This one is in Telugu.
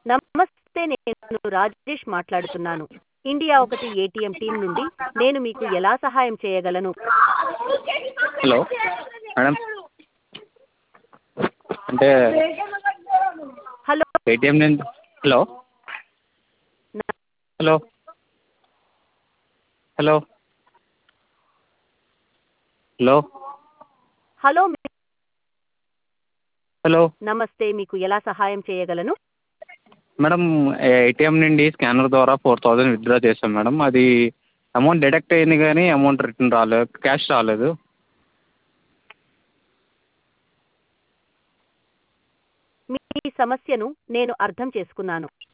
నమస్తే నేను రాజేష్ మాట్లాడుతున్నాను ఇండియా ఒకటి ఏటీఎం టీం నుండి నేను మీకు ఎలా సహాయం చేయగలను హలో మేడం అంటే హలో పేటిఎం నుంచి hello hello hello hello hello hello నమస్తే మీకు ఎలా సహాయం చేయగలను మేడం ఏటీఎం నుండి స్కానర్ ద్వారా ఫోర్ థౌజండ్ విత్డ్రా చేశాం మేడం అది అమౌంట్ డిడక్ట్ అయింది కానీ అమౌంట్ రిటర్న్ రాలేదు క్యాష్ రాలేదు మీ సమస్యను నేను అర్థం చేసుకున్నాను